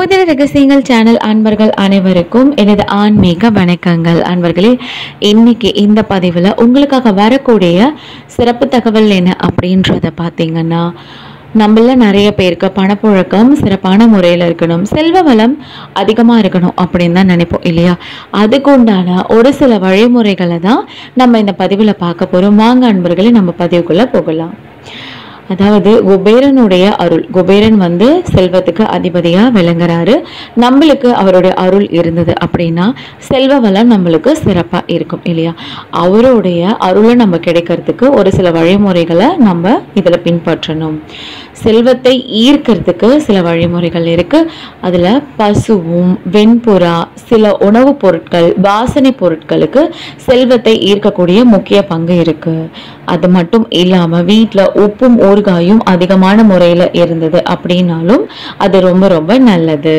ஜோதிட ரகசியங்கள் சேனல் அன்பர்கள் அனைவருக்கும் எனது ஆன்மீக வணக்கங்கள் அன்பர்களே இன்னைக்கு இந்த பதிவில் உங்களுக்காக வரக்கூடிய சிறப்பு தகவல் என்ன அப்படின்றத பார்த்தீங்கன்னா நம்மள நிறைய பேருக்கு பணப்புழக்கம் சிறப்பான முறையில் இருக்கணும் செல்வ வளம் அதிகமாக இருக்கணும் அப்படின்னு தான் நினைப்போம் இல்லையா அதுக்கு உண்டான ஒரு சில வழிமுறைகளை தான் நம்ம இந்த பதிவில் பார்க்க போகிறோம் வாங்க அன்பர்களே நம்ம பதிவுக்குள்ளே போகலாம் அதாவது குபேரனுடைய அருள் குபேரன் வந்து செல்வத்துக்கு அதிபதியா விளங்குறாரு நம்மளுக்கு அவருடைய அருள் இருந்தது அப்படின்னா செல்வ வளம் நம்மளுக்கு சிறப்பா இருக்கும் இல்லையா அவருடைய அருளை நம்ம கிடைக்கிறதுக்கு ஒரு சில வழிமுறைகளை நம்ம இதுல பின்பற்றணும் செல்வத்தை ஈர்க்கிறதுக்கு சில வழிமுறைகள் இருக்கு அதுல பசுவும் வெண்புறா சில உணவுப் பொருட்கள் வாசனை பொருட்களுக்கு செல்வத்தை ஈர்க்கக்கூடிய முக்கிய பங்கு இருக்கு அது மட்டும் இல்லாம வீட்ல உப்பும் ஊறுகாயும் அதிகமான முறையில இருந்தது அப்படின்னாலும் அது ரொம்ப ரொம்ப நல்லது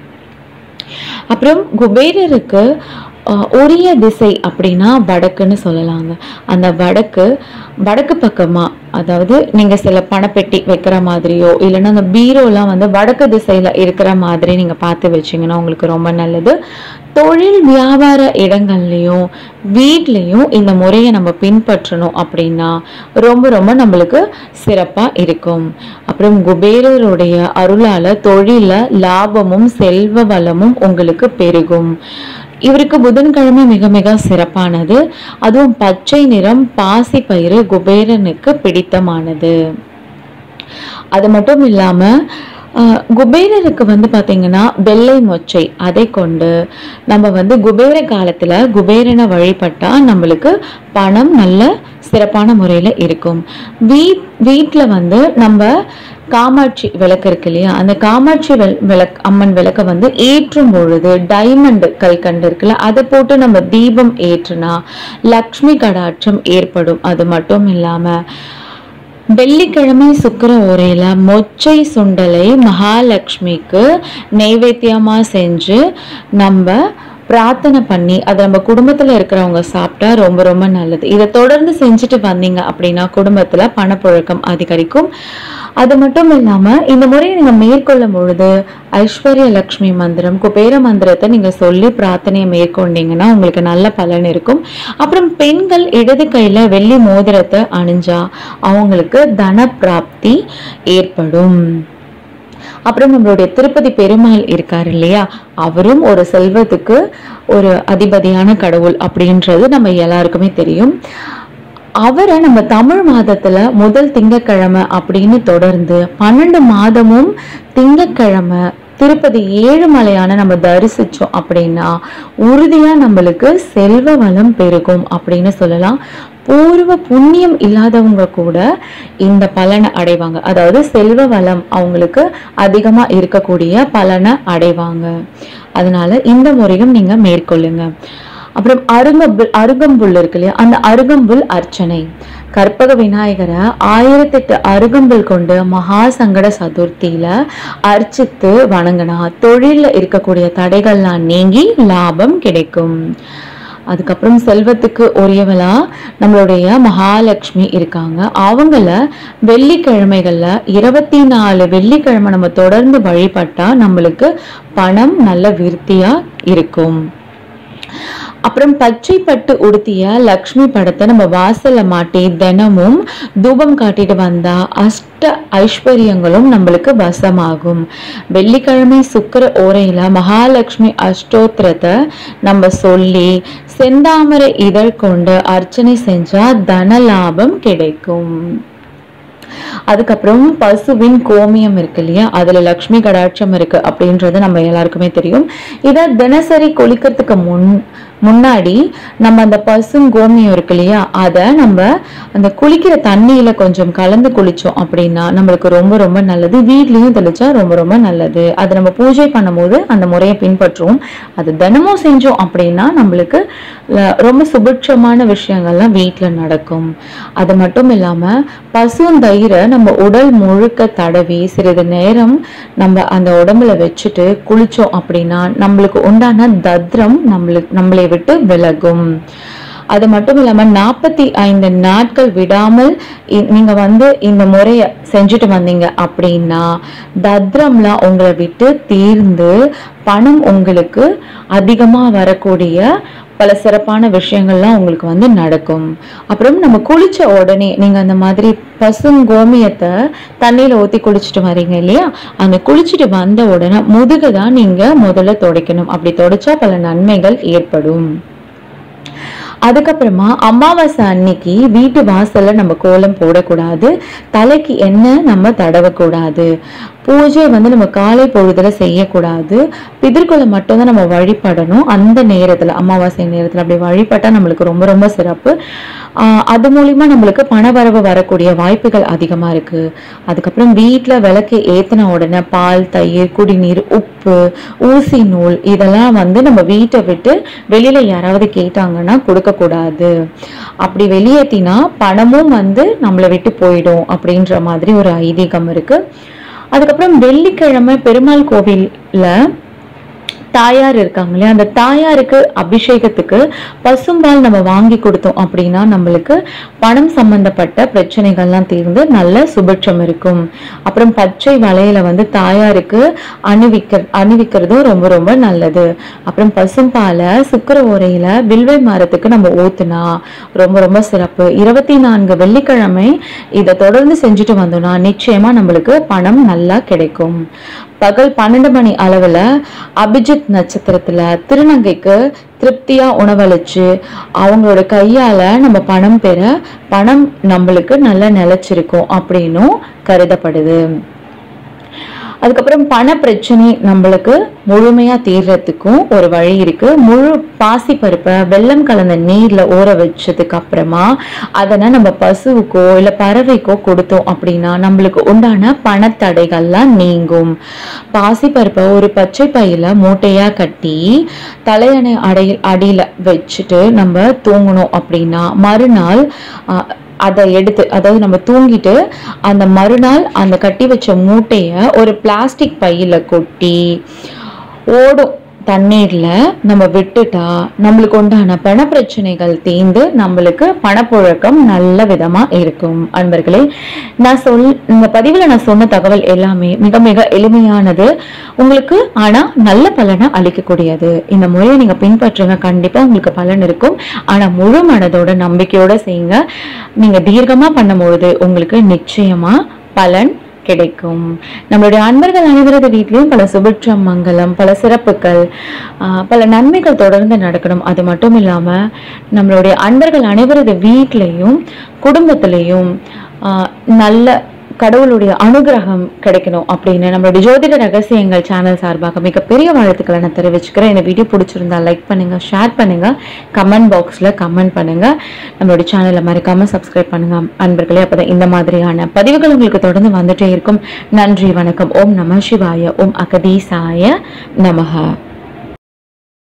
அப்புறம் குபேரருக்கு அஹ், உரிய திசை அப்படின்னா வடக்குன்னு சொல்லலாங்க அந்த வடக்கு வடக்கு பக்கமா அதாவது நீங்க சில பணப்பெட்டி வைக்கிற மாதிரியோ இல்லைன்னா அந்த பீரோலாம் வந்து வடக்கு திசையில இருக்கிற மாதிரி நீங்க பார்த்து வச்சீங்கன்னா உங்களுக்கு ரொம்ப நல்லது தொழில் வியாபார இடங்கள்லையும் வீட்லேயும் இந்த முறையை நம்ம பின்பற்றணும் அப்படின்னா ரொம்ப ரொம்ப நம்மளுக்கு சிறப்பாக இருக்கும் அப்புறம் குபேரருடைய அருளால தொழில லாபமும் செல்வ வளமும் உங்களுக்கு பெருகும் இவருக்கு புதன்கிழமை மிக மிக சிறப்பானது அதுவும் பச்சை நிறம் பாசி பயிறு குபேரனுக்கு பிடித்தமானது அது மட்டும் இல்லாம அஹ், குபேரருக்கு வந்து பாத்தீங்கன்னா வெள்ளை மொச்சை அதை கொண்டு நம்ம வந்து குபேர காலத்துல குபேரனை வழிபட்டா நம்மளுக்கு பணம் நல்ல சிறப்பான முறையில இருக்கும் வீட் வீட்ல வந்து நம்ம காமாட்சி விளக்கு இருக்கு இல்லையா அந்த காமாட்சி வெள் விளக்கு அம்மன் விளக்கை வந்து ஏற்றும் பொழுது டைமண்ட் கல்கண்டு இருக்குல்ல அதை போட்டு நம்ம தீபம் ஏற்றுனா லக்ஷ்மி கடாட்சம் ஏற்படும் அது மட்டும் இல்லாம வெள்ளிக்கிழமை சுக்கிர உரையில மொச்சை சுண்டலை மகாலட்சுமிக்கு நெய்வேத்தியமா செஞ்சு நம்ம பிரார்த்தனை பண்ணி அதை நம்ம குடும்பத்துல இருக்கிறவங்க சாப்பிட்டா ரொம்ப ரொம்ப நல்லது இதை தொடர்ந்து செஞ்சுட்டு வந்தீங்க அப்படின்னா குடும்பத்துல பணப்புழக்கம் அதிகரிக்கும் அது மட்டும் இல்லாம இந்த முறையை நீங்க மேற்கொள்ளும் பொழுது ஐஸ்வர்ய லக்ஷ்மி மந்திரம் குபேர மந்திரத்தை நீங்க சொல்லி பிரார்த்தனையை மேற்கொண்டீங்கன்னா உங்களுக்கு நல்ல பலன் இருக்கும் அப்புறம் பெண்கள் இடது கையில வெள்ளி மோதிரத்தை அணிஞ்சா அவங்களுக்கு தன பிராப்தி ஏற்படும் அப்புறம் நம்மளுடைய திருப்பதி பெருமாள் இருக்காரு இல்லையா அவரும் ஒரு செல்வத்துக்கு ஒரு அதிபதியான கடவுள் அப்படின்றது நம்ம எல்லாருக்குமே தெரியும் அவரை நம்ம தமிழ் மாதத்துல முதல் திங்கட்கிழமை அப்படின்னு தொடர்ந்து பன்னெண்டு மாதமும் திங்கட்கிழமை திருப்பதி ஏழுமலையான நம்ம தரிசிச்சோம் அப்படின்னா உறுதியா நம்மளுக்கு செல்வ வளம் பெருகும் அப்படின்னு சொல்லலாம் பூர்வ புண்ணியம் இல்லாதவங்க கூட இந்த பலனை அடைவாங்க அதாவது செல்வ வளம் அவங்களுக்கு அதிகமா இருக்கக்கூடிய பலனை அடைவாங்க அதனால இந்த முறையும் நீங்க மேற்கொள்ளுங்க அப்புறம் அருங்கம்புல் அருகம்புல் இருக்கு இல்லையா அந்த அருகம்புல் அர்ச்சனை கற்பக விநாயகரை ஆயிரத்தெட்டு அருகம்புல் கொண்டு மகா சங்கட சதுர்த்தியில அர்ச்சித்து வணங்கினா தொழில்ல இருக்கக்கூடிய தடைகள்லாம் நீங்கி லாபம் கிடைக்கும் அதுக்கப்புறம் செல்வத்துக்கு உரியவளா நம்மளுடைய மகாலட்சுமி இருக்காங்க அவங்கள வெள்ளிக்கிழமைகள்ல இருபத்தி நாலு வெள்ளிக்கிழமை நம்ம தொடர்ந்து வழிபட்டா நம்மளுக்கு பணம் நல்ல விருத்தியா இருக்கும் அப்புறம் பச்சை பட்டு உடுத்திய லக்ஷ்மி படத்தை நம்ம வாசல்ல மாட்டி தினமும் தூபம் காட்டிட்டு வந்தா அஷ்ட ஐஸ்வர்யங்களும் நம்மளுக்கு வசமாகும் வெள்ளிக்கிழமை சுக்கிர ஓரையில மகாலட்சுமி அஷ்டோத்திரத்தை நம்ம சொல்லி செந்தாமரை இதழ் கொண்டு அர்ச்சனை செஞ்சா தன லாபம் கிடைக்கும் அதுக்கப்புறம் பசுவின் கோமியம் இருக்கு இல்லையா அதுல லக்ஷ்மி கடாட்சம் இருக்கு அப்படின்றது நம்ம எல்லாருக்குமே தெரியும் இத தினசரி குளிக்கிறதுக்கு முன் முன்னாடி நம்ம அந்த பசும் கோமியம் இருக்கு இல்லையா அதை நம்ம அந்த குளிக்கிற தண்ணியில கொஞ்சம் கலந்து குளிச்சோம் அப்படின்னா நம்மளுக்கு ரொம்ப ரொம்ப நல்லது வீட்லயும் தெளிச்சா ரொம்ப ரொம்ப நல்லது அது நம்ம பூஜை பண்ணும்போது அந்த முறையை பின்பற்றுவோம் அது தினமும் செஞ்சோம் அப்படின்னா நம்மளுக்கு அஹ், ரொம்ப சுபிட்சமான விஷயங்கள்லாம் வீட்ல நடக்கும் அது மட்டும் இல்லாம பசுந்தயிரை நம்ம உடல் முழுக்க தடவி சிறிது நேரம் நம்ம அந்த உடம்புல வச்சுட்டு குளிச்சோம் அப்படின்னா நம்மளுக்கு உண்டான தத்ரம் நம்மளுக்கு நம்மளை விட்டு விலகும் அது மட்டும் இல்லாமல் நாற்பத்தி ஐந்து நாட்கள் விடாமல் இ- நீங்க வந்து இந்த முறையை செஞ்சுட்டு வந்தீங்க அப்படின்னா தத்ரம்லாம் உங்களை விட்டு தீர்ந்து பணம் உங்களுக்கு அதிகமா வரக்கூடிய பல சிறப்பான விஷயங்கள்லாம் உங்களுக்கு வந்து நடக்கும் அப்புறம் நம்ம குளிச்ச உடனே நீங்க அந்த மாதிரி பசுங்கோமியத்தை தண்ணியில ஊத்தி குளிச்சுட்டு வரீங்க இல்லையா அந்த குளிச்சுட்டு வந்த உடனே முதுகு தான் நீங்க முதல்ல துடைக்கணும் அப்படி துடைச்சா பல நன்மைகள் ஏற்படும் அதுக்கப்புறமா அமாவாசை அன்னைக்கு வீட்டு வாசல்ல நம்ம கோலம் போடக்கூடாது தலைக்கு எண்ணெய் நம்ம தடவக்கூடாது பூஜை வந்து நம்ம காலை பொழுதுல செய்யக்கூடாது பிதர்களை மட்டும்தான் நம்ம வழிபடணும் அந்த நேரத்துல அமாவாசை நேரத்துல அப்படி வழிபட்டா நம்மளுக்கு ரொம்ப ரொம்ப சிறப்பு ஆஹ் அது மூலியமா நம்மளுக்கு பணவரவு வரக்கூடிய வாய்ப்புகள் அதிகமா இருக்கு அதுக்கப்புறம் வீட்ல விளக்கு ஏத்தின உடனே பால் தயிர் குடிநீர் உப்பு ஊசி நூல் இதெல்லாம் வந்து நம்ம வீட்டை விட்டு வெளியில யாராவது கேட்டாங்கன்னா கொடுக்க கூடாது அப்படி வெளியேத்தினா பணமும் வந்து நம்மளை விட்டு போயிடும் அப்படின்ற மாதிரி ஒரு ஐதீகம் இருக்கு அதுக்கப்புறம் வெள்ளிக்கிழமை பெருமாள் கோவில்ல தாயார் இருக்காங்க இல்லையா அந்த தாயாருக்கு அபிஷேகத்துக்கு பசும்பால் நம்ம வாங்கி கொடுத்தோம் அப்படின்னா நம்மளுக்கு பணம் சம்பந்தப்பட்ட பிரச்சனைகள்லாம் தீர்ந்து நல்ல சுபிட்சம் இருக்கும் அப்புறம் பச்சை வளையல வந்து தாயாருக்கு அணிவிக்க அணிவிக்கிறதும் ரொம்ப ரொம்ப நல்லது அப்புறம் பசும்பாலை சுக்கர உரையில வில்வை மரத்துக்கு நம்ம ஊத்துனா ரொம்ப ரொம்ப சிறப்பு இருபத்தி நான்கு வெள்ளிக்கிழமை இதை தொடர்ந்து செஞ்சுட்டு வந்தோம்னா நிச்சயமா நம்மளுக்கு பணம் நல்லா கிடைக்கும் பகல் பன்னெண்டு மணி அளவுல அபிஜித் நட்சத்திரத்துல திருநங்கைக்கு திருப்தியா உணவளிச்சு அவங்களோட கையால நம்ம பணம் பெற பணம் நம்மளுக்கு நல்லா நிலைச்சிருக்கும் அப்படின்னும் கருதப்படுது அதுக்கப்புறம் பண பிரச்சனை நம்மளுக்கு முழுமையா தீர்றதுக்கும் ஒரு வழி இருக்கு முழு பாசி பருப்பை வெல்லம் கலந்த நீர்ல ஊற வச்சதுக்கு அப்புறமா அதனை நம்ம பசுவுக்கோ இல்ல பறவைக்கோ கொடுத்தோம் அப்படின்னா நம்மளுக்கு உண்டான பணத்தடைகள்லாம் நீங்கும் பாசி பருப்பை ஒரு பச்சை பையில மூட்டையா கட்டி தலையணை அடையில் அடியில வச்சுட்டு நம்ம தூங்கணும் அப்படின்னா மறுநாள் ஆஹ், அதை எடுத்து அதாவது நம்ம தூங்கிட்டு அந்த மறுநாள் அந்த கட்டி வச்ச மூட்டைய ஒரு பிளாஸ்டிக் பையில கொட்டி ஓடும் தண்ணீர்ல நம்ம விட்டுட்டா நம்மளுக்கு உண்டான பண பிரச்சனைகள் தீர்ந்து நம்மளுக்கு பணப்புழக்கம் நல்ல விதமா இருக்கும் அன்பர்களே நான் சொல் இந்த பதிவுல நான் சொன்ன தகவல் எல்லாமே மிக மிக எளிமையானது உங்களுக்கு ஆனா நல்ல பலனை அளிக்கக்கூடியது இந்த முறையை நீங்க பின்பற்றுங்க கண்டிப்பா உங்களுக்கு பலன் இருக்கும் ஆனா முழு மனதோட நம்பிக்கையோட செய்யுங்க நீங்க தீர்க்கமா பண்ணும்பொழுது உங்களுக்கு நிச்சயமா பலன் கிடைக்கும் நம்மளுடைய அன்பர்கள் அனைவரது வீட்லயும் பல சுபிட்சம் மங்கலம் பல சிறப்புகள் ஆஹ், பல நன்மைகள் தொடர்ந்து நடக்கணும் அது மட்டும் இல்லாம நம்மளுடைய அன்பர்கள் அனைவரது வீட்லயும் குடும்பத்திலையும் ஆஹ், நல்ல கடவுளுடைய அனுகிரகம் கிடைக்கணும் அப்படின்னு நம்மளுடைய ஜோதிட ரகசியங்கள் சேனல் சார்பாக மிகப்பெரிய வாழ்த்துக்களை நான் தெரிவிச்சுக்கிறேன் இந்த வீடியோ பிடிச்சிருந்தா லைக் பண்ணுங்க ஷேர் பண்ணுங்க கமெண்ட் பாக்ஸ்ல கமெண்ட் பண்ணுங்க நம்மளுடைய சேனலை மறக்காம சப்ஸ்கிரைப் பண்ணுங்க அன்பர்களே அப்பதான் இந்த மாதிரியான பதிவுகள் உங்களுக்கு தொடர்ந்து வந்துட்டே இருக்கும் நன்றி வணக்கம் ஓம் நம சிவாய ஓம் அகதீசாய நமஹ